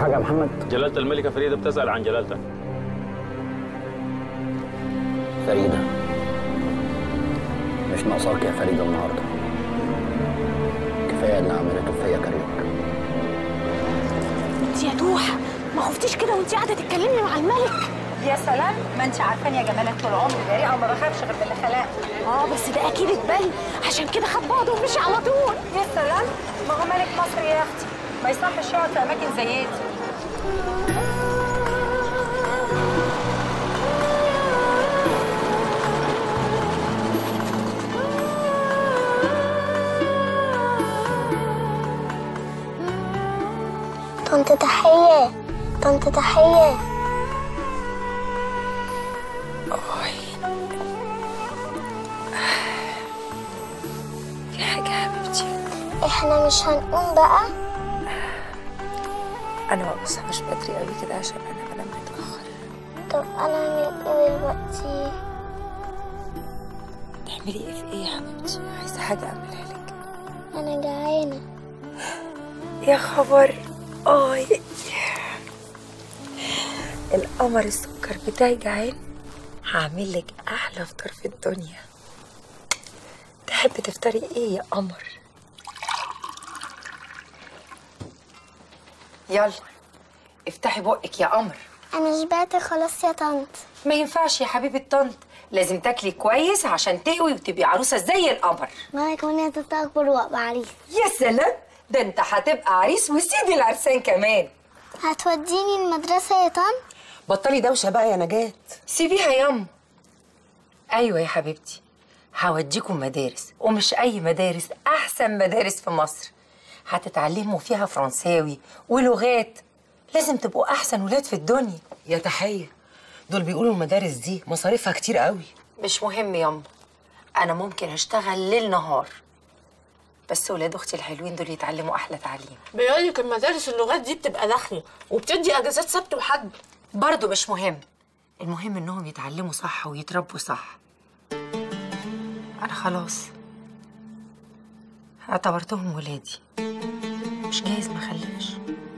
حاجه يا محمد جلالة الملكة فريدة بتسأل عن جلالتك فريده مش ناقصاك يا فريده النهارده كفايه اللي عملته فيا كريم انت يا دوحه ما خفتيش كده وانت قاعده تتكلمي مع الملك يا سلام ما انت عارفاني يا جمالك طول عمري بريئه وما بخافش غير من اللي خلقني اه بس ده اكيد اتبل عشان كده خد بعضه ومشي على طول يا سلام ما هو ملك مصر يا اختي ما يصحش يقعد في اماكن زي دي طنط تحية طنط تحية في حاجه يا حبيبتي احنا مش هنقوم بقى انا ما بصحاش بدري قوي كده عشان انا بنام متاخر طب انا اعمل ايه دلوقتي تعملي ايه في ايه يا حبيبتي عايزه حاجه اعملها لك انا جعانة يا خبر اي القمر السكر بتاعي جعان هعمل لك احلى فطار في الدنيا تحبي تفطري ايه يا قمر يلا افتحي بقك يا قمر انا شبعت خلاص يا طنط ما ينفعش يا حبيبه طنط لازم تاكلي كويس عشان تقوي وتبقي عروسه زي القمر وانا كمان هتبقى اكبر وابقى عريس يا سلام ده انت هتبقى عريس وسيدي العرسان كمان هتوديني المدرسة يا طنط بطلي دوشه بقى يا نجاة سيبيها ياما ايوه يا حبيبتي هوديكم مدارس ومش اي مدارس احسن مدارس في مصر هتتعلموا فيها فرنساوي ولغات لازم تبقوا احسن ولاد في الدنيا يا تحيه دول بيقولوا المدارس دي مصاريفها كتير قوي مش مهم ياما انا ممكن اشتغل ليل نهار بس ولاد اختي الحلوين دول يتعلموا احلى تعليم بيقول لك المدارس اللغات دي بتبقى داخلي وبتدي اجازات سبت وحد برضه مش مهم المهم انهم يتعلموا صح ويتربوا صح انا خلاص اعتبرتهم ولادي مش جايز ما اخلفش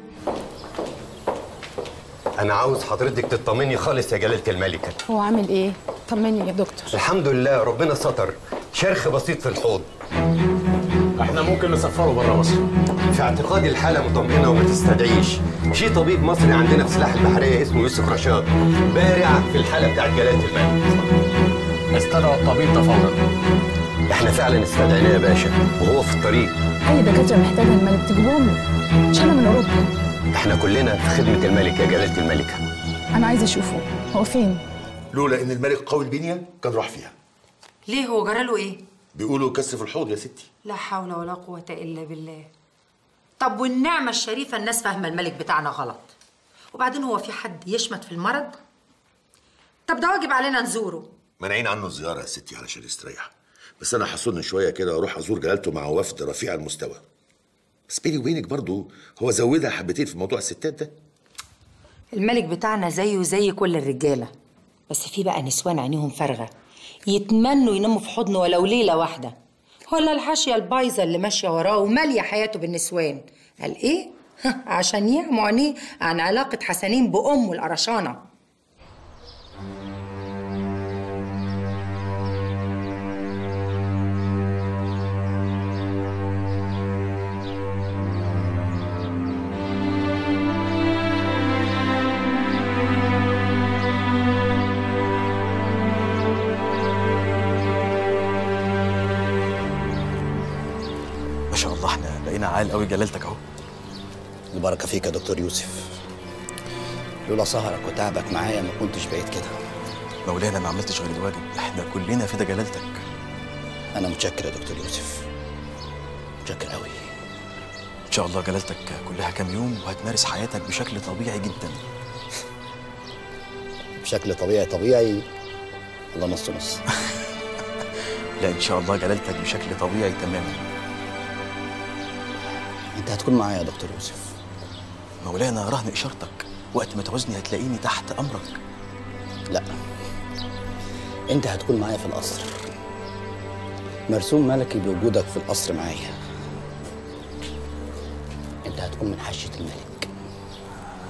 أنا عاوز حضرتك تطمني خالص يا جلالة الملكة هو عامل ايه؟ طمني يا دكتور الحمد لله ربنا ستر شرخ بسيط في الحوض احنا ممكن نسفره بره مصر في اعتقادي الحالة مطمئنة وما تستدعيش في طبيب مصري عندنا في سلاح البحرية اسمه يوسف رشاد بارع في الحالة بتاعت جلالة الملك استدعوا الطبيب ده فورا احنا فعلا استدعيناه يا باشا وهو في الطريق اي دكاتره محتاجه الملك تجيبهم له مش انا من اوروبا احنا كلنا في خدمة الملك يا جلالة الملكة انا عايزه اشوفه هو فين؟ لولا ان الملك قوي البنيه كان راح فيها ليه هو جراله ايه بيقولوا كسر الحوض يا ستي لا حول ولا قوه الا بالله طب والنعمه الشريفه الناس فاهمه الملك بتاعنا غلط وبعدين هو في حد يشمت في المرض طب ده واجب علينا نزوره مانعين عنه الزياره يا ستي علشان يستريح بس انا حصلني شويه كده واروح ازور جلالته مع وفد رفيع المستوى بس بيني وبينك برضو هو زودها حبتين في موضوع الستات ده الملك بتاعنا زيه زي كل الرجاله بس في بقى نسوان عينيهم فارغه يتمنوا يناموا في حضنه ولو ليله واحده ولا الحاشيه البايظه اللي ماشيه وراه وماليه حياته بالنسوان قال ايه عشان يعموا عينيه عن علاقه حسنين بامه القرشانه ما شاء الله احنا بقينا عال قوي جلالتك اهو البركه فيك يا دكتور يوسف لولا سهرك وتعبك معايا ما كنتش بقيت كده مولانا ما عملتش غير الواجب احنا كلنا فدا جلالتك انا متشكر يا دكتور يوسف متشكر قوي ان شاء الله جلالتك كلها كام يوم وهتمارس حياتك بشكل طبيعي جدا بشكل طبيعي طبيعي ولا نص نص لا ان شاء الله جلالتك بشكل طبيعي تماما انت هتكون معايا يا دكتور يوسف مولانا رهن اشارتك وقت ما تعوزني هتلاقيني تحت امرك لا انت هتكون معايا في القصر مرسوم ملكي بوجودك في القصر معايا انت هتكون من حشة الملك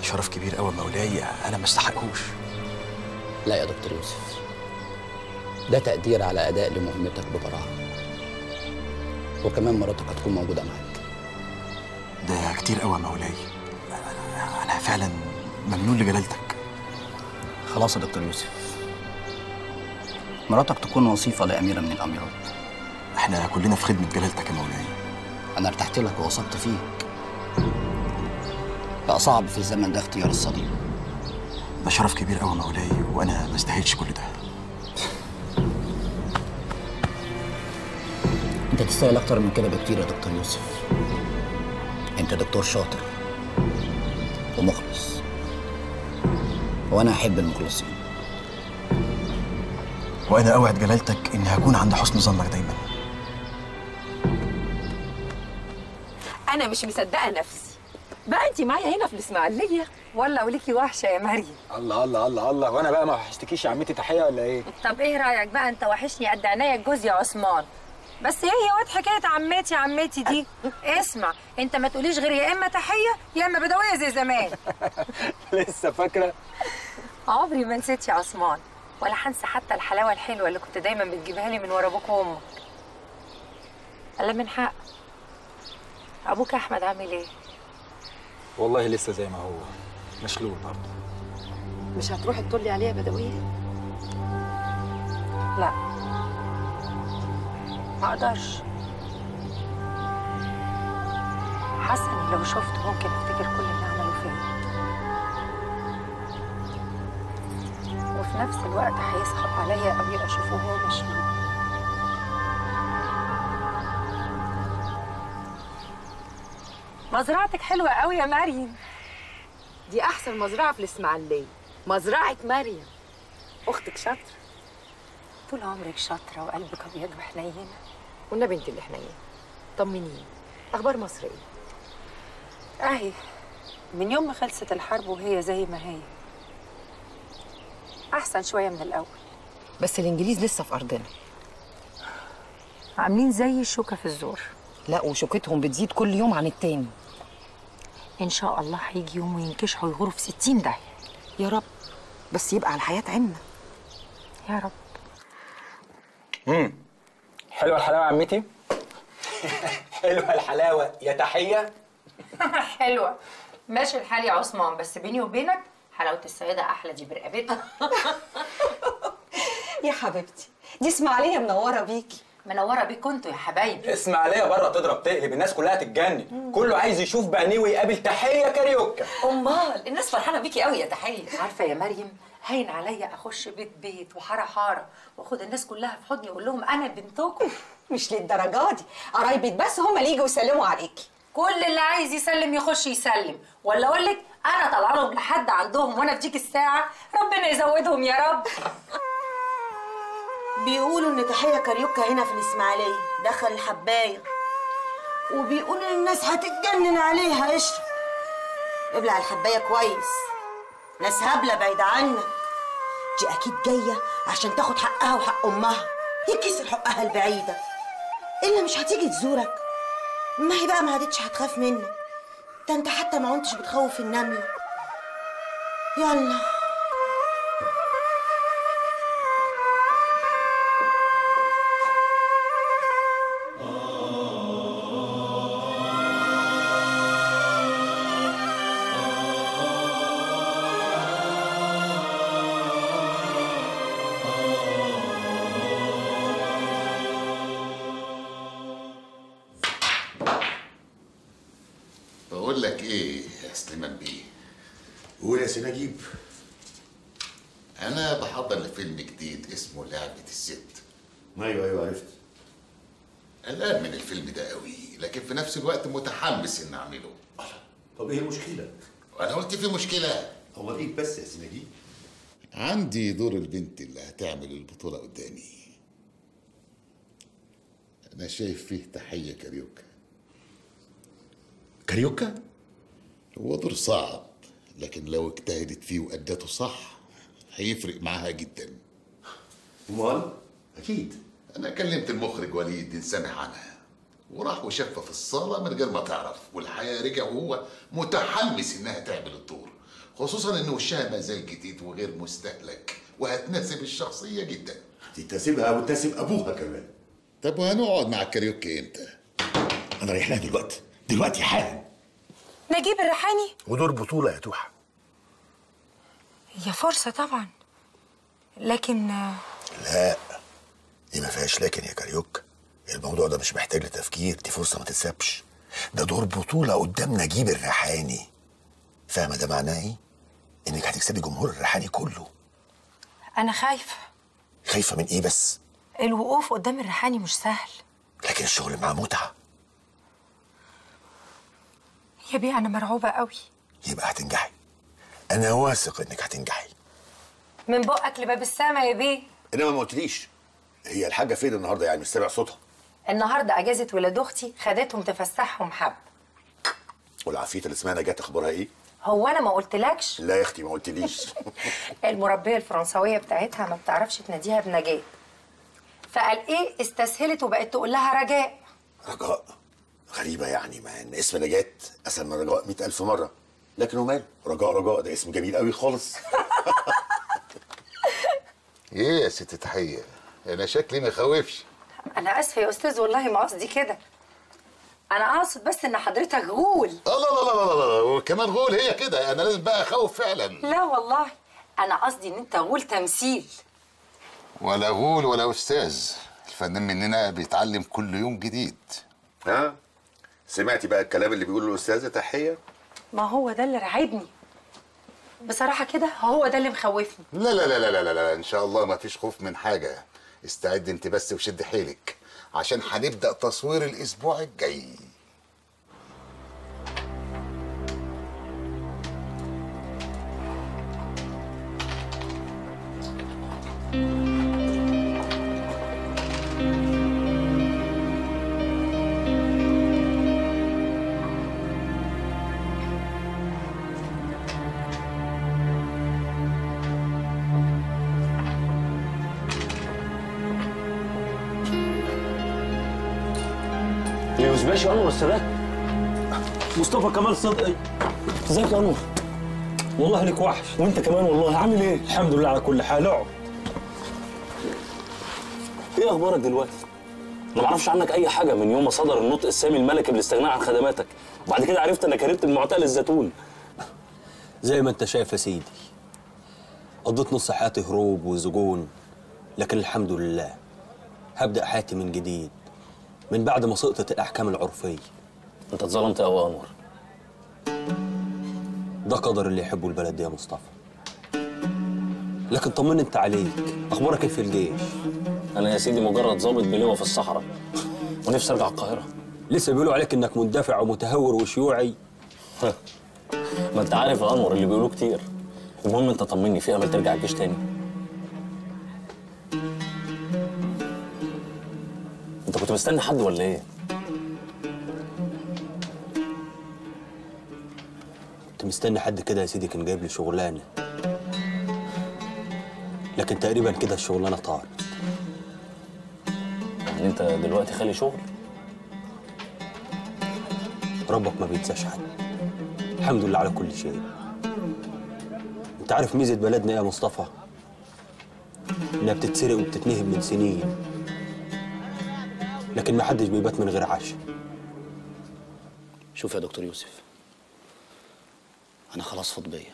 شرف كبير قوي مولاي انا ما استحقهوش لا يا دكتور يوسف ده تقدير على اداء لمهمتك ببراعه وكمان مراتك هتكون موجوده معاك ده كتير قوي مولاي انا فعلا ممنون لجلالتك خلاص يا دكتور يوسف مراتك تكون وصيفه لاميره من الاميرات احنا كلنا في خدمه جلالتك يا مولاي انا ارتحت لك ووثقت فيك بقى صعب في الزمن ده اختيار الصليب ده شرف كبير قوي مولاي وانا ما استاهلش كل ده انت تستاهل اكتر من كده بكتير يا دكتور يوسف انت دكتور شاطر ومخلص وانا احب المخلصين وانا اوعد جلالتك اني هكون عند حسن ظنك دايما انا مش مصدقه نفسي بقى انت معايا هنا في الاسماعيليه ولا وليكي وحشه يا مريم الله الله الله الله وانا بقى ما وحشتكيش يا عمتي تحيه ولا ايه؟ طب ايه رايك بقى انت وحشني قد عينيا الجوز يا عثمان بس هي واد حكايه عمتي عمتي دي اسمع انت ما تقوليش غير يا اما تحيه يا اما بدويه زي زمان لسه فاكره؟ عمري ما نسيت يا عثمان ولا هنسى حتى الحلاوه الحلوه اللي كنت دايما بتجيبها لي من ورا ابوك وامك الا من حق ابوك احمد عامل ايه والله لسه زي ما هو مشلول برضه مش هتروحي تطلي عليها بدويه لا ما اقدرش حاسه اني لو شفته ممكن افتكر كل اللي عمله فيا وفي نفس الوقت هيصعب عليا قوي اشوفه هو مشلول مزرعتك حلوه قوي يا مريم دي احسن مزرعه في الاسماعيليه مزرعه مريم اختك شاطره طول عمرك شاطره وقلبك ابيض وحنينه والنبي انت اللي حنينه طمنيني اخبار مصر ايه اهي من يوم ما خلصت الحرب وهي زي ما هي احسن شويه من الاول بس الانجليز لسه في ارضنا عاملين زي الشوكه في الزور لا وشوكتهم بتزيد كل يوم عن التاني ان شاء الله هيجي يوم وينكشحوا ويغوروا في 60 داهيه يا رب بس يبقى على الحياه عنا يا رب امم حلوه الحلاوه يا عمتي حلوه الحلاوه يا تحيه حلوه ماشي الحال يا عثمان بس بيني وبينك حلاوه السيده احلى دي برقبتها يا حبيبتي دي اسماعيليه منوره بيكي منوره بيكوا انتوا يا حبايبي اسماعيليه بره تضرب تقلب الناس كلها تتجنن كله عايز يشوف بعينيه ويقابل تحيه كاريوكا امال الناس فرحانه بيكي قوي يا تحيه عارفه يا مريم هين عليا اخش بيت بيت وحاره حاره واخد الناس كلها في حضني واقول لهم انا بنتكم مش للدرجه دي قرايبك بس هم اللي يجوا يسلموا عليكي كل اللي عايز يسلم يخش يسلم ولا اقول لك انا طالعه لهم لحد عندهم وانا في ديك الساعه ربنا يزودهم يا رب بيقولوا ان تحيه كاريوكا هنا في الاسماعيليه دخل الحبايه وبيقولوا ان الناس هتتجنن عليها اشرب ابلع الحبايه كويس ناس هبله بعيد عنك دي اكيد جايه عشان تاخد حقها وحق امها يكسر حقها البعيده الا مش هتيجي تزورك ما هي بقى ما عادتش هتخاف منك ده انت حتى ما كنتش بتخوف النمله يلا بقول لك ايه يا سليمان بيه قول يا سي نجيب انا بحضر لفيلم جديد اسمه لعبة الست ايوه ايوه عرفت قلقان من الفيلم ده قوي لكن في نفس الوقت متحمس ان اعمله طب ايه المشكله وانا قلت في مشكله هو ايه بس يا سي نجيب عندي دور البنت اللي هتعمل البطولة قدامي أنا شايف فيه تحية كاريوكا كاريوكا؟ هو دور صعب لكن لو اجتهدت فيه وأدته صح هيفرق معاها جدا امال اكيد أنا كلمت المخرج وليد سامح عنها وراح وشافها في الصالة من غير ما تعرف والحقيقة رجع وهو متحمس إنها تعمل الدور خصوصا ان وشها ما زال جديد وغير مستهلك وهتناسب الشخصيه جدا دي تناسبها وتناسب ابوها كمان طب وهنقعد مع الكاريوكي امتى انا رايح لها دلوقتي دلوقتي حالا نجيب الريحاني ودور بطوله يا توحه هي فرصة طبعا لكن لا دي ما فيهاش لكن يا كاريوك الموضوع ده مش محتاج لتفكير دي فرصه ما تتسابش ده دور بطوله قدام نجيب الريحاني فاهمه ده معناه ايه انك هتكسبي جمهور الريحاني كله أنا خايفة خايفه من ايه بس الوقوف قدام الريحاني مش سهل لكن الشغل معاه متعه يا بيه أنا مرعوبة قوي يبقى هتنجحي انا واثق انك هتنجحي من بقك لباب السما يا بيه انما ما قلتليش هي الحاجه فين النهارده يعني مش سامع صوتها النهاردة أجازة ولاد أختي خدتهم تفسحهم حب والعفيته اللي اسمها نجاة اخبارها ايه هو أنا ما قلتلكش لا يا اختي ما قلتليش المربية الفرنسوية بتاعتها ما بتعرفش تناديها بنجاة فقال إيه استسهلت وبقت تقول لها رجاء رجاء غريبه يعني مع ان اسم نجاة اسهل من رجاء مئة ألف مره لكن وماله رجاء رجاء ده اسم جميل قوي خالص ايه يا ست تحيه انا شكلي ما يخوفش أنا آسفة يا أستاذ والله ما قصدي كده أنا أقصد بس إن حضرتك غول الله الله الله الله وكمان غول هي كده انا لازم بقى اخوف فعلا لا والله أنا قصدي إن أنت غول تمثيل ولا غول ولا استاذ الفنان مننا بيتعلم كل يوم جديد ها سمعتي بقى الكلام اللي بيقوله الاستاذه تحيه ما هو ده اللي رعبني بصراحة كده هو ده اللي مخوفني لا لا لا لا لا لا, لا. ان شاء الله ما فيش خوف من حاجه استعد انت بس وشد حيلك عشان هنبدا تصوير الاسبوع الجاي اليوزباشي انور السادات مصطفى كمال صدقي ازيك يا انور والله لك وحش وانت كمان والله عامل ايه الحمد لله على كل حال اقعد ايه اخبارك دلوقتي انا ما اعرفش عنك اي حاجه من يوم ما صدر النطق السامي الملكي بالاستغناء عن خدماتك وبعد كده عرفت انك هربت من معتقل الزيتون زي ما انت شايف يا سيدي قضيت نص حياتي هروب وسجون لكن الحمد لله هبدأ حياتي من جديد من بعد ما سقطت الأحكام العرفية انت اتظلمت قوي يا انور ده قدر اللي يحبه البلد دي يا مصطفى لكن طمني انت عليك اخبارك ايه في الجيش انا يا سيدي مجرد ضابط بلواء في الصحراء ونفسي ارجع القاهره لسه بيقولوا عليك انك مندفع ومتهور وشيوعي ما انت عارف يا انور اللي بيقولوه كتير المهم انت طمني في امل ترجع الجيش تاني انت كنت مستني حد ولا ايه كنت مستني حد كده يا سيدي كان جايب لي شغلانه لكن تقريبا كده الشغلانه طارت يعني انت دلوقتي خالي شغل ربك ما بينساش حد الحمد لله على كل شيء انت عارف ميزه بلدنا ايه يا مصطفى انها بتتسرق وبتتنهب من سنين لكن ما حدش بيبات من غير عشاء شوف يا دكتور يوسف انا خلاص فاض بيا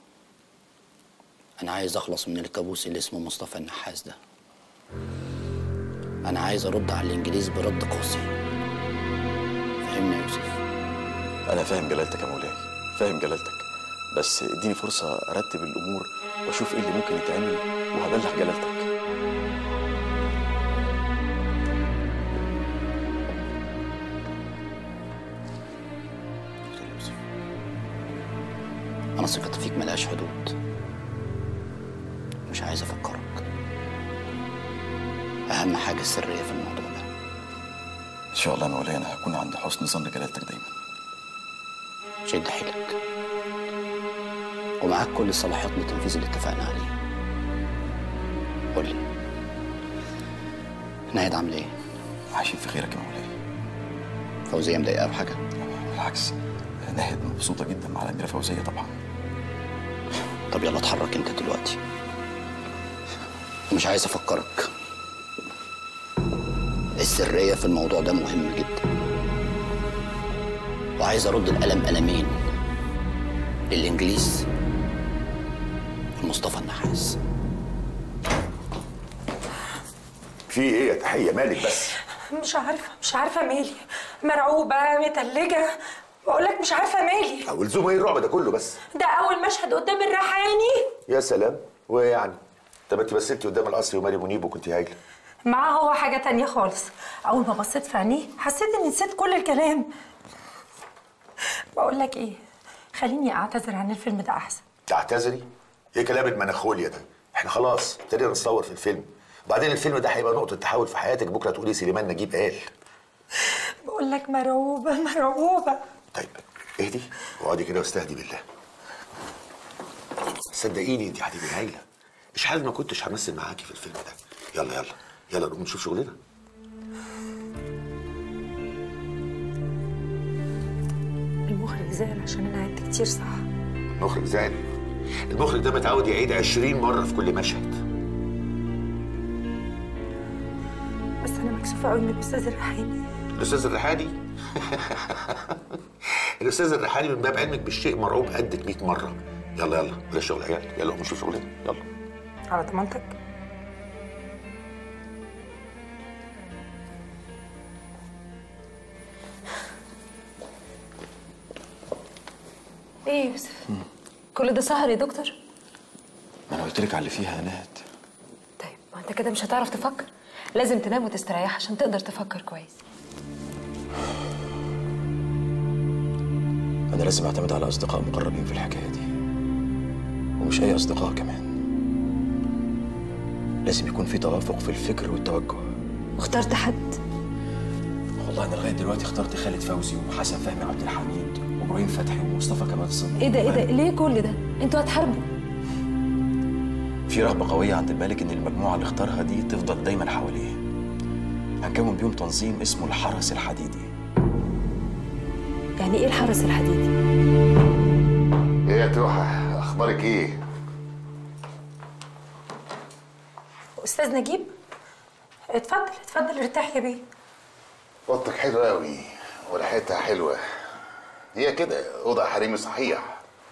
انا عايز اخلص من الكابوس اللي اسمه مصطفى النحاس ده انا عايز ارد على الانجليز برد قاسي فهمني يا يوسف انا فاهم جلالتك يا مولاي فاهم جلالتك بس اديني فرصه ارتب الامور واشوف ايه اللي ممكن يتعمل وهبلغ جلالتك دكتور يوسف انا ثقتي فيك ملهاش حدود مش عايز افكرك اهم حاجه السريه في الموضوع ده ان شاء الله يا مولاي انا هكون عند حسن ظن جلالتك دايما شد حيلك ومعاك كل الصلاحيات لتنفيذ اللي اتفقنا عليه قول لي ناهد عامل ايه؟ عايشين في خيرك يا مولاي فوزية مضايقة بحاجة؟ بالعكس ناهد مبسوطه جدا مع الاميره فوزيه طبعا طب يلا اتحرك انت دلوقتي مش عايز افكرك السرية في الموضوع ده مهم جدا وعايز ارد القلم قلمين للانجليز ومصطفى النحاس في ايه يا تحيه مالك بس مش عارفه مش عارفه مالي مرعوبه متلجه بقول لك مش عارفه مالي او لزوم ايه الرعب ده كله بس ده اول مشهد قدام الريحاني يا سلام وايه يعني طب انت مثلتي قدام القصر وماري منيب وكنت هايله معاه هو حاجه تانية خالص اول ما بصيت في عينيه حسيت اني نسيت كل الكلام بقول لك ايه خليني اعتذر عن الفيلم ده احسن تعتذري ايه كلام المناخوليا ده احنا خلاص ابتدينا نصور في الفيلم وبعدين الفيلم ده هيبقى نقطه تحول في حياتك بكره تقولي سليمان نجيب قال بقول لك مرعوبه مرعوبه اهدي واقعدي كده واستهدي بالله صدقيني انت هتبقي هايله اشحال ما كنتش همثل معاكي في الفيلم ده يلا يلا يلا نقوم نشوف شغلنا المخرج زعل عشان انا عدت كتير صح المخرج زعل المخرج ده متعود يعيد 20 مره في كل مشهد بس انا مكسوفه قوي من الاستاذ الريحاني الاستاذ الريحاني الاستاذ الريحاني من باب علمك بالشيء مرعوب قدك 100 مره يلا يلا بلاش شغل عيال يلا قوم نشوف شغلنا يلا على ضمانتك ايه يا يوسف كل ده سهر يا دكتور ما انا قلت لك على اللي فيها يا نهد ما انت كده مش هتعرف تفكر لازم تنام وتستريح عشان تقدر تفكر كويس انا لازم اعتمد على اصدقاء مقربين في الحكايه دي ومش اي اصدقاء كمان لازم يكون في توافق في الفكر والتوجه واخترت حد والله انا لغايه دلوقتي اخترت خالد فوزي وحسن فهمي عبد الحميد وابراهيم فتحي ومصطفى كمال الصديق ايه ده ايه ده ليه كل ده انتوا هتحاربوا في رغبه قويه عند الملك ان المجموعه اللي اختارها دي تفضل دايما حواليه هنكون بيهم تنظيم اسمه الحرس الحديدي يعني ايه الحرس الحديدي ايه يا توحة اخبارك ايه استاذ نجيب اتفضل اتفضل ارتاح يا بيه اوضتك حلوه قوي وريحتها حلوه هي كده اوضه حريمي صحيح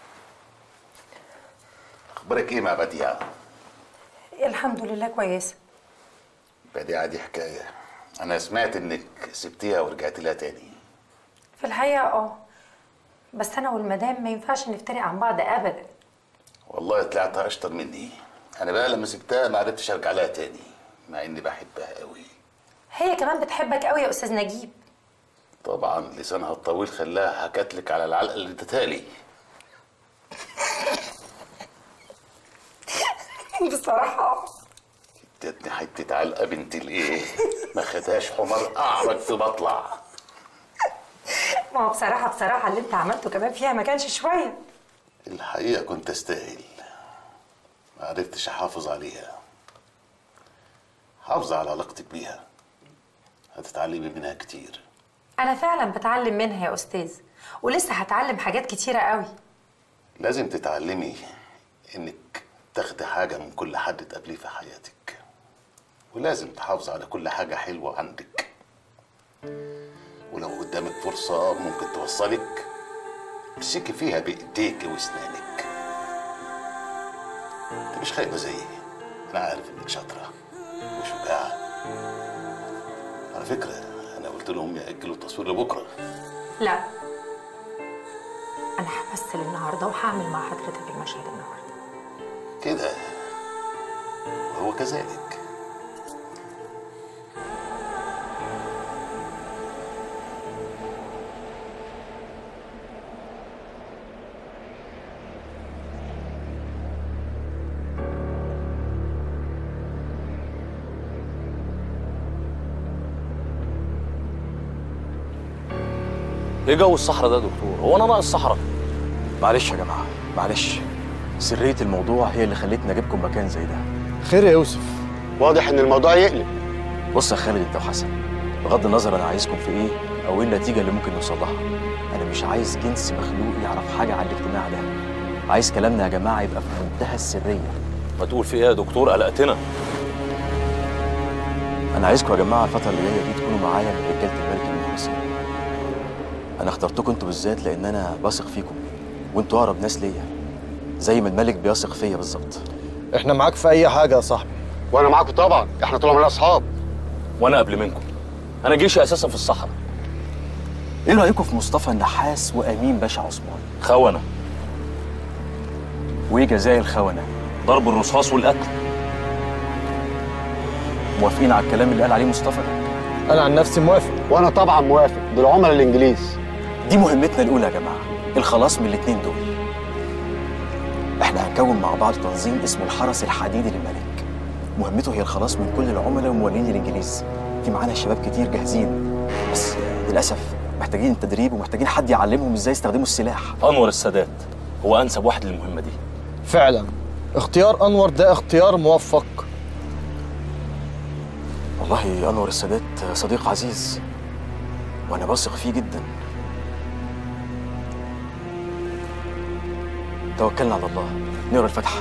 اخبارك ايه مع بديعه الحمد لله كويسه بديعه دي حكايه انا سمعت انك سبتيها ورجعت لها تاني في الحقيقه اه بس انا والمدام ما ينفعش نفترق عن بعض ابدا والله طلعت اشطر مني انا بقى لما سبتها ما عرفتش ارجع لها تاني مع اني بحبها قوي هي كمان بتحبك قوي يا استاذ نجيب طبعا لسانها الطويل خلاها حكت لك على العلقه اللي اديتها لي بصراحه ادتني حته علقه بنت الايه ما خدهاش حمار اعرج في بطلع ما هو بصراحه بصراحه اللي انت عملته كمان فيها ما كانش شويه الحقيقه كنت استاهل ما عرفتش احافظ عليها حافظ على علاقتك بيها هتتعلمي منها كتير انا فعلا بتعلم منها يا استاذ ولسه هتعلم حاجات كتيره قوي لازم تتعلمي انك تاخدي حاجة من كل حد تقابليه في حياتك ولازم تحافظي على كل حاجة حلوة عندك ولو قدامك فرصة ممكن توصلك امسكي فيها بإيديك وأسنانك انت مش خايبة زيي أنا عارف إنك شاطرة وشجاعة على فكرة أنا قلت لهم يأجلوا التصوير لبكرة لا انا همثل النهارده وهعمل مع حضرتك المشهد النهارده كده وهو كذلك ايه جو الصحراء ده يا دكتور هو انا ناقص صحراء معلش يا جماعه معلش سريه الموضوع هي اللي خلتني اجيبكم مكان زي ده خير يا يوسف واضح ان الموضوع يقلب بص يا خالد انت وحسن بغض النظر انا عايزكم في ايه او ايه النتيجه اللي ممكن نوصل لها انا مش عايز جنس مخلوق يعرف حاجه عن الاجتماع ده عايز كلامنا يا جماعه يبقى في منتهى السريه ما تقول في ايه يا دكتور قلقتنا انا عايزكم يا جماعه الفتره اللي جايه دي تكونوا معايا من رجاله الملك المخلصين انا اخترتكم انتوا بالذات لان انا بثق فيكم وانتوا اقرب ناس ليا زي ما الملك بيثق فيا بالظبط احنا معاك في اي حاجه يا صاحبي وانا معاكم طبعا احنا طول عمرنا اصحاب وانا قبل منكم انا جيشي اساسا في الصحراء ايه رايكم في مصطفى النحاس وامين باشا عثمان خونه وايه جزاء الخونه ضرب الرصاص والقتل موافقين على الكلام اللي قال عليه مصطفى ده انا عن نفسي موافق وانا طبعا موافق دول عملاء الانجليز دي مهمتنا الاولى يا جماعه الخلاص من الاتنين دول احنا هنكون مع بعض تنظيم اسمه الحرس الحديدي للملك مهمته هي الخلاص من كل العملاء وموالين الانجليز في معانا شباب كتير جاهزين بس للاسف محتاجين التدريب ومحتاجين حد يعلمهم ازاي يستخدموا السلاح انور السادات هو انسب واحد للمهمه دي فعلا اختيار انور ده اختيار موفق والله انور السادات صديق عزيز وانا بثق فيه جدا توكلنا على الله نقرا الفاتحه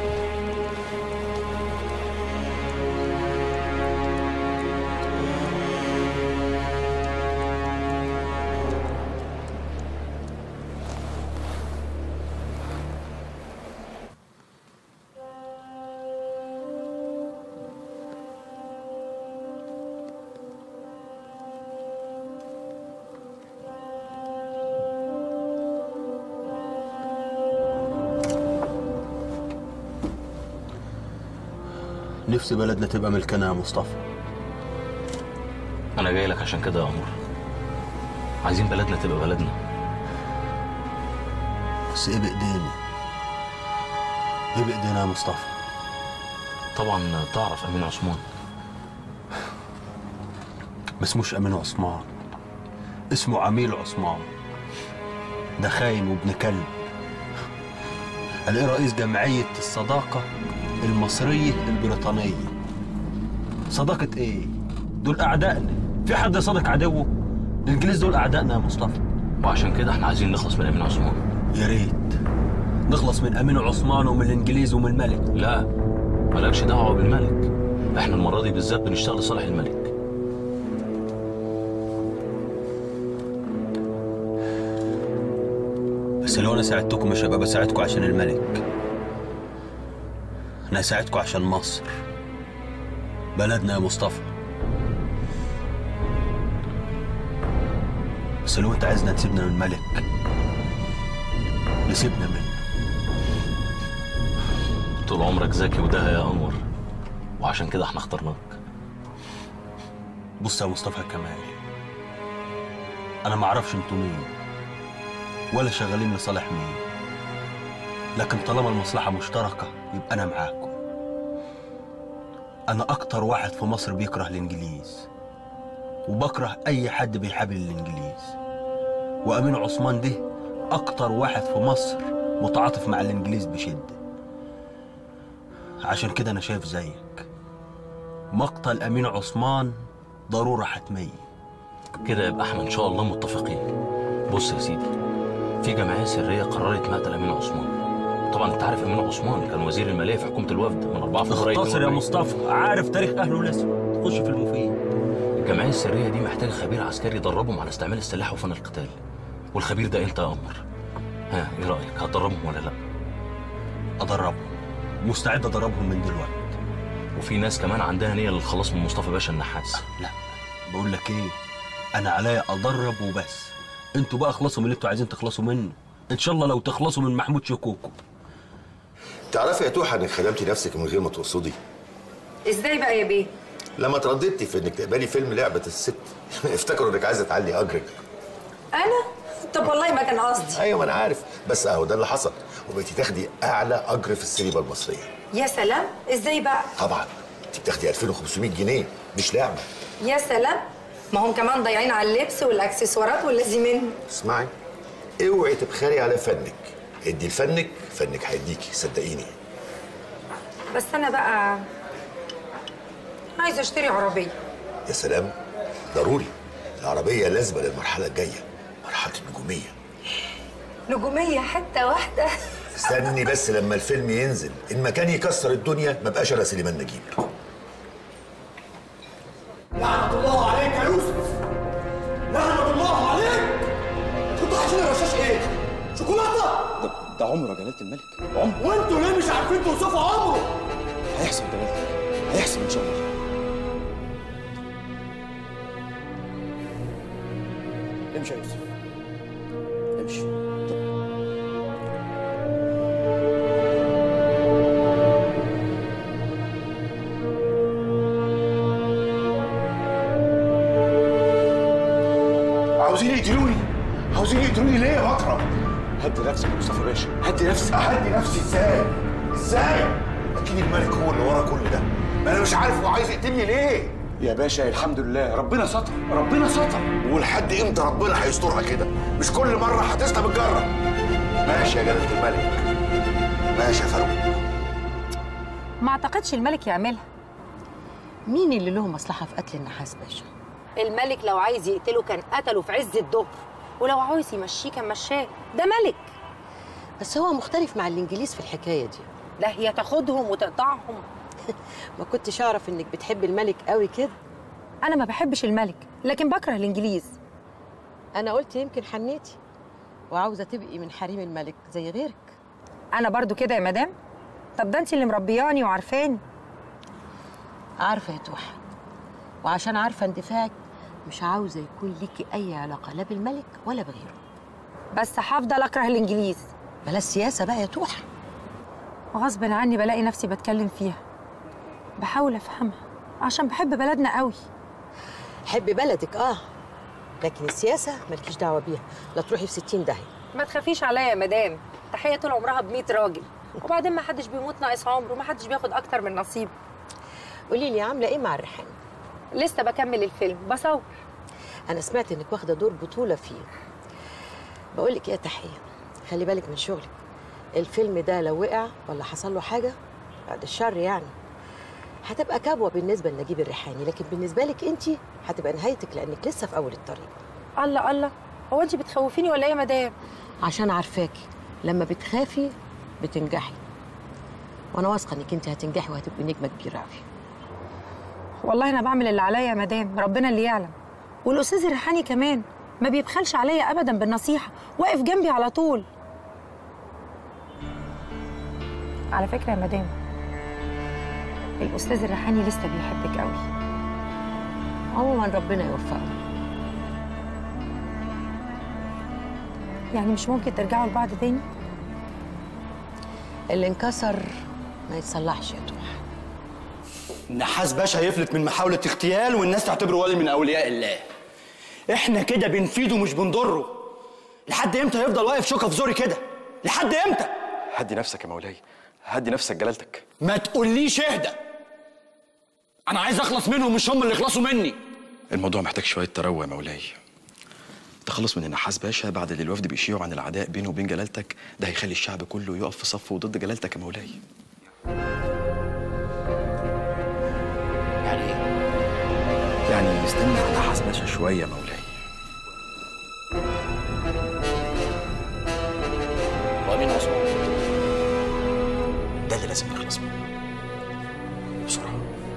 نفسي بلدنا تبقى ملكنا يا مصطفى انا جاي لك عشان كده يا انور عايزين بلدنا تبقى بلدنا بس ايه بايدينا ايه بايدينا يا مصطفى طبعا تعرف امين عثمان ما اسموش امين عثمان اسمه عميل عثمان ده خاين وابن كلب قال ايه رئيس جمعية الصداقة المصرية البريطانية صداقة ايه؟ دول اعدائنا في حد صدق عدوه؟ الانجليز دول اعدائنا يا مصطفى وعشان كده احنا عايزين نخلص من امين عثمان يا ريت نخلص من امين عثمان ومن الانجليز ومن الملك لا مالكش دعوه بالملك احنا المره دي بالذات بنشتغل لصالح الملك بس لو انا ساعدتكم مش هبقى بساعدكم عشان الملك انا هساعدكم عشان مصر بلدنا يا مصطفى بس لو انت عايزنا تسيبنا من الملك نسيبنا منه طول عمرك ذكي ودهى يا انور وعشان كده احنا اخترناك بص يا مصطفى كمال انا ما اعرفش انتوا مين ولا شغالين لصالح مين لكن طالما المصلحة مشتركة يبقى أنا معاكم أنا أكتر واحد في مصر بيكره الإنجليز وبكره أي حد بيحابل الإنجليز وأمين عثمان ده أكتر واحد في مصر متعاطف مع الإنجليز بشدة عشان كده أنا شايف زيك مقتل أمين عثمان ضرورة حتمية كده يبقى احنا ان شاء الله متفقين بص يا سيدي في جمعيه سريه قررت مقتل امين عثمان طبعا انت عارف امين عثمان كان وزير الماليه في حكومه الوفد من 4 فبراير اختصر يا مصطفى عارف تاريخ أهله الأسود خش في المفيد الجمعيه السريه دي محتاجه خبير عسكري يدربهم على استعمال السلاح وفن القتال والخبير ده انت يا قمر ها ايه رايك هتدربهم ولا لا أدربهم مستعد أدربهم من دلوقتي وفي ناس كمان عندها نيه للخلاص من مصطفى باشا النحاس لا بقول لك ايه انا عليا ادرب وبس انتوا بقى اخلصوا من اللي انتوا عايزين تخلصوا منه ان شاء الله لو تخلصوا من محمود شكوكو تعرفي يا توحة انك خدمتي نفسك من غير ما تقصدي ازاي بقى يا بيه لما ترددتي في انك تقبلي فيلم لعبة الست افتكروا انك عايزة تعلي اجرك انا طب والله ما كان قصدي ايوه ما انا عارف بس اهو ده اللي حصل وبقيتي تاخدي اعلى اجر في السينما المصرية يا سلام ازاي بقى طبعا انت بتاخدي 2500 جنيه مش لعبة يا سلام ما هم كمان ضايعين على اللبس والاكسسوارات والذي منه اسمعي اوعي تبخلي على فنك ادي لفنك فنك هيديكي صدقيني بس انا بقى عايزه اشتري عربيه يا سلام ضروري العربية لازمة للمرحلة الجاية مرحلة النجومية نجوميه حته واحده استني بس لما الفيلم ينزل ان ما كان يكسر الدنيا ما بقاش انا سليمان نجيب لعنة الله عليك يا يوسف لعنة الله عليك كنت عايزين الرشاش ايه؟ شوكولاتة ده, ده عمره يا جلاله الملك عمره وانتوا ليه مش عارفين توصفوا عمره؟ هيحصل جلالتك هيحصل ان شاء الله امشي يا يوسف امشي عاوزين يقتلوني عاوزين يقتلوني ليه يا مكرم هدي نفسك يا مصطفى باشا هدي نفسي اهدي نفسي ازاي ازاي اكيد الملك هو اللي ورا كل ده ما انا مش عارف هو عايز يقتلني ليه يا باشا الحمد لله ربنا ستر ربنا ستر ولحد امتى ربنا هيسترها كده مش كل مره هتسلم الجره ماشي يا جلاله الملك ماشي يا فاروق ما اعتقدش الملك يعملها مين اللي له مصلحه في قتل النحاس باشا الملك لو عايز يقتله كان قتله في عز الظهر ولو عاوز يمشيه كان مشاه ده ملك بس هو مختلف مع الانجليز في الحكايه دي لا هي تاخدهم وتقطعهم ما كنتش اعرف انك بتحب الملك قوي كده انا ما بحبش الملك لكن بكره الانجليز انا قلت يمكن حنيتي وعاوزه تبقي من حريم الملك زي غيرك انا برضو كده يا مدام طب ده انت اللي مربياني وعارفاني عارفه يا توحه وعشان عارفه اندفاعك مش عاوزه يكون ليكي اي علاقه لا بالملك ولا بغيره بس هفضل اكره الانجليز بلاش سياسه بقى يا توحه غصب عني بلاقي نفسي بتكلم فيها بحاول افهمها عشان بحب بلدنا قوي حب بلدك اه لكن السياسه مالكيش دعوه بيها لا تروحي في 60 داهيه ما تخافيش عليا يا مدام تحيه طول عمرها ب 100 راجل وبعدين ما حدش بيموت ناقص عمره وما حدش بياخد اكتر من نصيبه قولي لي عامله ايه مع الريحاني لسه بكمل الفيلم بصور انا سمعت انك واخده دور بطوله فيه بقول لك ايه يا تحيه خلي بالك من شغلك الفيلم ده لو وقع ولا حصل له حاجه بعد الشر يعني هتبقى كبوه بالنسبه لنجيب الريحاني لكن بالنسبه لك انت هتبقى نهايتك لانك لسه في اول الطريق الله الله هو انت بتخوفيني ولا ايه يا مدام عشان عارفاكي لما بتخافي بتنجحي وانا واثقه انك انت هتنجحي وهتبقي نجمه كبيره قوي والله انا بعمل اللي عليا يا مدام ربنا اللي يعلم والاستاذ الريحاني كمان ما بيبخلش عليا ابدا بالنصيحه واقف جنبي على طول على فكره يا مدام الاستاذ الريحاني لسه بيحبك قوي عموما ربنا يوفقه يعني مش ممكن ترجعوا لبعض تاني اللي انكسر ما يتصلحش يا توحه النحاس باشا هيفلت من محاولة اغتيال والناس تعتبره ولي من أولياء الله احنا كده بنفيده مش بنضره لحد امتى هيفضل واقف شوكة في زوري كده لحد امتى هدي نفسك يا مولاي هدي نفسك جلالتك ما تقوليش اهدى انا عايز اخلص منهم مش هم اللي يخلصوا مني الموضوع محتاج شويه تروى يا مولاي التخلص من النحاس باشا بعد اللي الوفد بيشيعوا عن العداء بينه وبين جلالتك ده هيخلي الشعب كله يقف في صفه ضد جلالتك يا مولاي يعني ايه يعني استنى على النحاس باشا شويه يا مولاي ومين عثمان ده اللي لازم نخلص منه بسرعه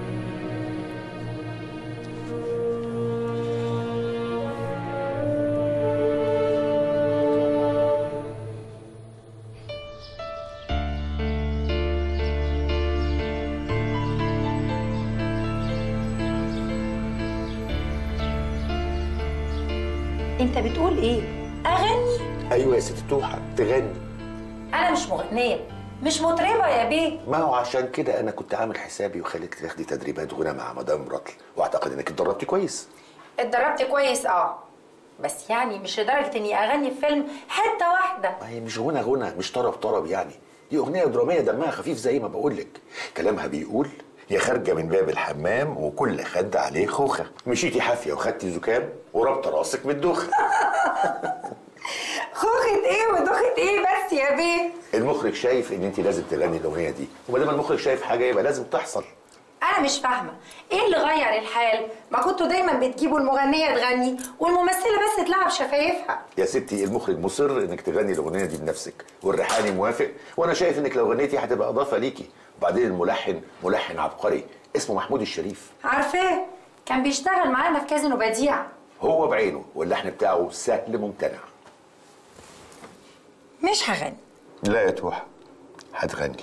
انت بتقول ايه اغني ايوه يا ست توحه تغني انا مش مغنيه مش مطربه يا بيه ما هو عشان كده انا كنت عامل حسابي وخليك تاخدي تدريبات غنى مع مدام رطل واعتقد انك اتدربتي كويس اتدربت كويس اه بس يعني مش لدرجه اني اغني في فيلم حته واحده ما هي مش غنى غنى مش طرب طرب يعني دي اغنيه دراميه دمها خفيف زي ما بقول لك كلامها بيقول يا خارجه من باب الحمام وكل خد عليه خوخه مشيتي حافيه وخدتي زكام وربط راسك بالدوخه خوخة ايه ودوخة ايه بس يا بيه المخرج شايف ان انت لازم تغني الاغنيه دي وما دام المخرج شايف حاجه يبقى لازم تحصل انا مش فاهمه ايه اللي غير الحال ما كنتوا دايما بتجيبوا المغنيه تغني والممثله بس تلعب شفايفها يا ستي المخرج مصر انك تغني الاغنيه دي بنفسك والريحاني موافق وانا شايف انك لو غنيتي هتبقى اضافه ليكي وبعدين الملحن ملحن عبقري اسمه محمود الشريف عارفاه كان بيشتغل معانا في كازينو بديع هو بعينه واللحن بتاعه سهل ممتنع مش هغني لا يا توحة هتغني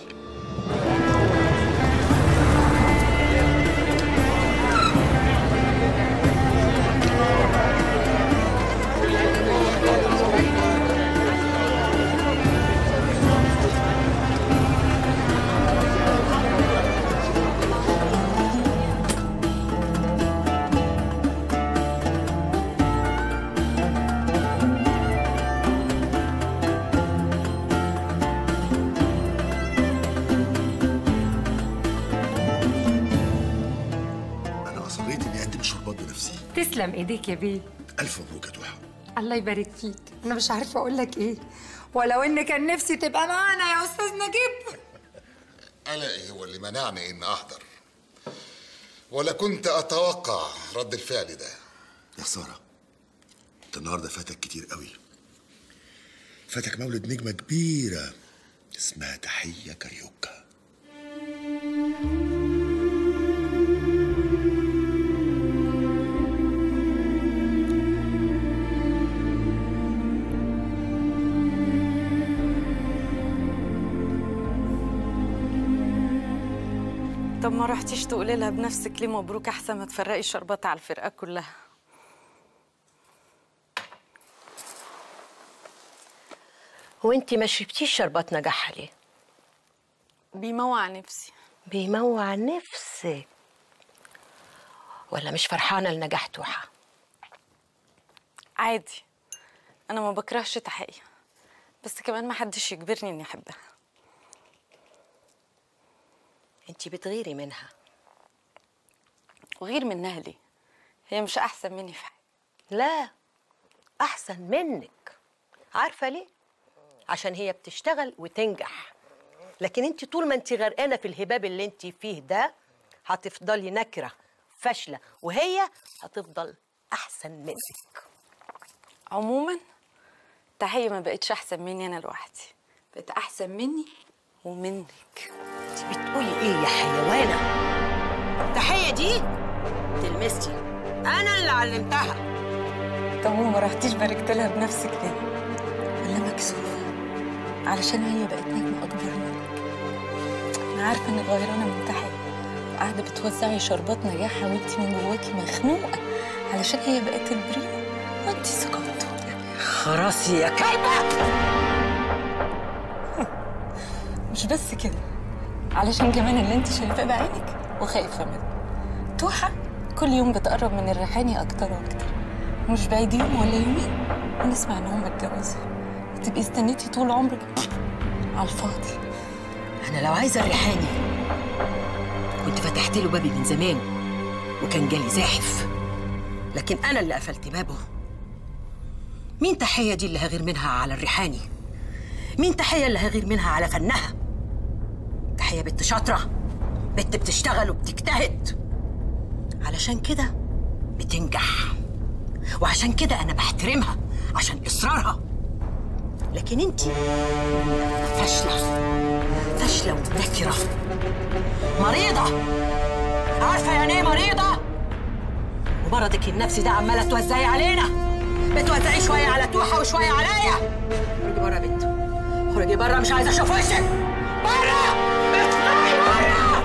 انا اصريت اني اقدم الشربات بنفسي تسلم ايديك يا بيه الف مبروك يا توحة الله يبارك فيك انا مش عارفه اقول لك ايه ولو ان كان نفسي تبقى معانا يا استاذ نجيب قلقي هو اللي منعني ان احضر ولا كنت اتوقع رد الفعل ده يا ساره انت النهارده فاتك كتير قوي فاتك مولد نجمه كبيره اسمها تحيه كاريوكا طب ما رحتيش تقولي لها بنفسك ليه مبروك احسن ما تفرقي الشربات على الفرقه كلها هو انت ما شربتيش شربات نجاحها ليه؟ بيموع نفسي بيموع نفسك ولا مش فرحانه لنجاح توحه؟ عادي انا ما بكرهش تحقيق بس كمان ما حدش يجبرني اني احبها انت بتغيري منها وغير منها ليه هي مش احسن مني في حاجه لا احسن منك عارفه ليه عشان هي بتشتغل وتنجح لكن انت طول ما انت غرقانه في الهباب اللي انت فيه ده هتفضلي نكره فاشله وهي هتفضل احسن منك عموما تحية ما بقتش احسن مني انا لوحدي بقت احسن مني ومنك انت بتقولي ايه يا حيوانه تحيه دي تلمستي انا اللي علمتها طب وما رحتيش باركت لها بنفسك ليه ولا مكسوفه علشان هي بقت نجمه اكبر منك انا عارفه انك غيرانه من تحية وقاعده بتوزعي شربات نجاحها وانت من جواكي مخنوقه علشان هي بقت البريمو وانت سكتوا خراسي يا كلبه مش بس كده علشان كمان اللي انت شايفاه بعينك وخايفه منه توحة كل يوم بتقرب من الريحاني اكتر واكتر مش بعيد يوم ولا يومين ونسمع انهم اتجوزوا وتبقي استنيتي طول عمرك على الفاضي انا لو عايزه الريحاني كنت فتحت له بابي من زمان وكان جالي زاحف لكن انا اللي قفلت بابه مين تحيه دي اللي هغير منها على الريحاني مين تحيه اللي هغير منها على فنها تحيه بنت شاطره بنت بتشتغل وبتجتهد علشان كده بتنجح وعشان كده انا بحترمها عشان اصرارها لكن انت فاشله فاشله ومنكره مريضه عارفه يعني ايه مريضه ومرضك النفسي ده عماله توزعي علينا بتوزعي شويه على توحه وشويه عليا خرجي بره يا بنت خرجي بره مش عايزه اشوف وشك بره اطلعي بره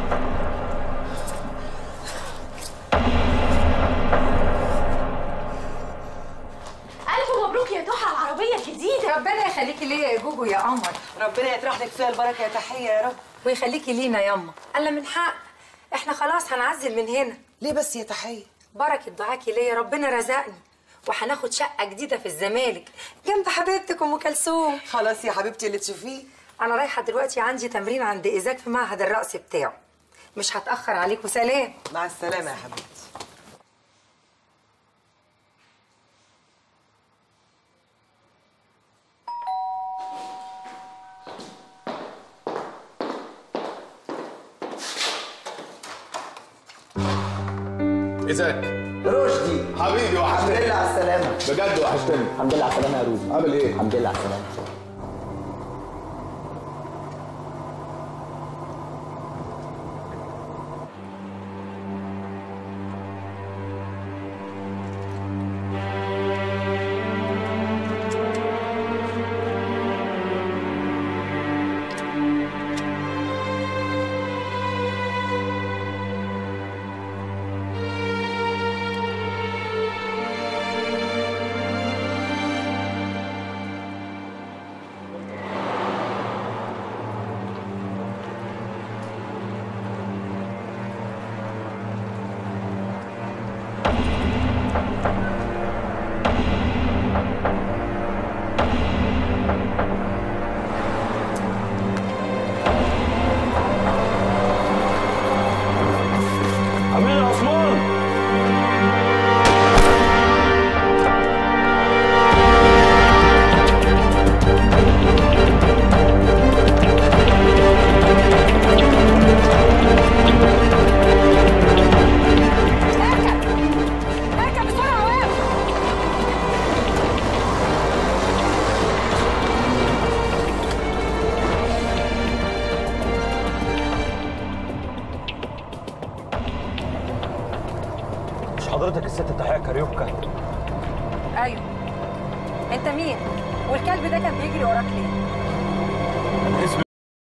ألف مبروك يا ضحى على العربية الجديدة ربنا يخليكي ليا يا جوجو يا قمر ربنا يطرح لك فيها البركه يا تحيه يا رب ويخليكي لينا ياما الا من حق احنا خلاص هنعزل من هنا ليه بس يا تحيه بركه دعاكي ليا ربنا رزقني وهناخد شقه جديده في الزمالك جنب حبيبتك ام كلثوم خلاص يا حبيبتي اللي تشوفيه انا رايحه دلوقتي عندي تمرين عند ايزاك في معهد الرقص بتاعه مش هتاخر عليكم سلام مع السلامه يا حبيبتي ازيك رشدي حبيبي وحشتني الحمد لله على السلامة بجد وحشتني الحمد لله على السلامة يا رودي عامل ايه؟ الحمد لله على السلامة حبيبي يا عثمان اركب بسرعة واقف مش حضرتك الست تحية كاريوكا ايوه انت مين والكلب ده كان بيجري وراك ليه